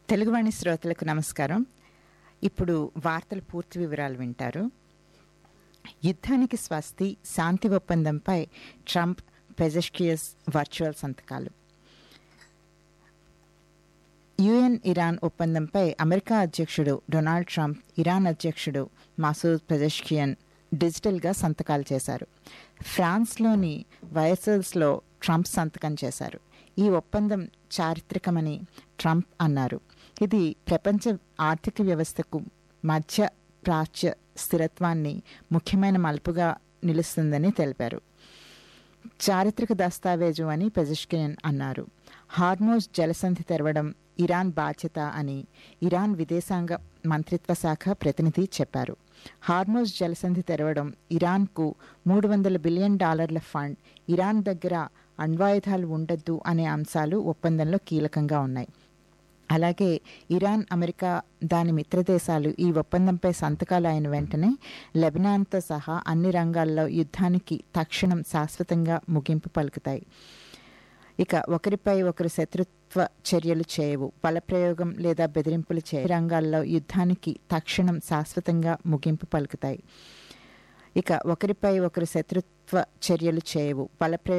తెలుగువాణి శ్రోతలకు నమస్కారం ఇప్పుడు వార్తల పూర్తి వివరాలు వింటారు యుద్ధానికి స్వస్తి శాంతి ఒప్పందంపై ట్రంప్ పెజెస్కియస్ వర్చువల్ సంతకాలు యుఎన్ ఇరాన్ ఒప్పందంపై అమెరికా అధ్యక్షుడు డొనాల్డ్ ట్రంప్ ఇరాన్ అధ్యక్షుడు మసూద్ పెజెష్కియన్ డిజిటల్గా సంతకాలు చేశారు ఫ్రాన్స్లోని వయసల్స్లో ట్రంప్ సంతకం చేశారు ఈ ఒప్పందం చారిత్రకమని ట్రంప్ అన్నారు ఇది ప్రపంచ ఆర్థిక వ్యవస్థకు మధ్య ప్రాచ్య స్థిరత్వాన్ని ముఖ్యమైన మలుపుగా నిలుస్తుందని తెలిపారు చారిత్రక దస్తావేజు అని పెజెష్కియన్ అన్నారు హార్మోజ్ జలసంధి తెరవడం ఇరాన్ బాధ్యత అని ఇరాన్ విదేశాంగ మంత్రిత్వ శాఖ ప్రతినిధి చెప్పారు హార్మోజ్ జలసంధి తెరవడం ఇరాన్కు మూడు వందల బిలియన్ డాలర్ల ఫండ్ ఇరాన్ దగ్గర అణ్వాయుధాలు ఉండొద్దు అనే అంశాలు ఒప్పందంలో కీలకంగా ఉన్నాయి అలాగే ఇరాన్ అమెరికా దాని మిత్రదేశాలు ఈ ఒప్పందంపై సంతకాలు అయిన వెంటనే లెబనాన్తో సహా అన్ని రంగాల్లో యుద్ధానికి తక్షణం శాశ్వతంగా ముగింపు పలుకుతాయి ఇక ఒకరిపై ఒకరు శత్రుత్వ చర్యలు చేయవు బలప్రయోగం లేదా బెదిరింపులు చేయ రంగాల్లో యుద్ధానికి తక్షణం శాశ్వతంగా ముగింపు పలుకుతాయి ఇక ఒకరిపై ఒకరు శత్రుత్వ చర్యలు చేయవు బలప్రయోగం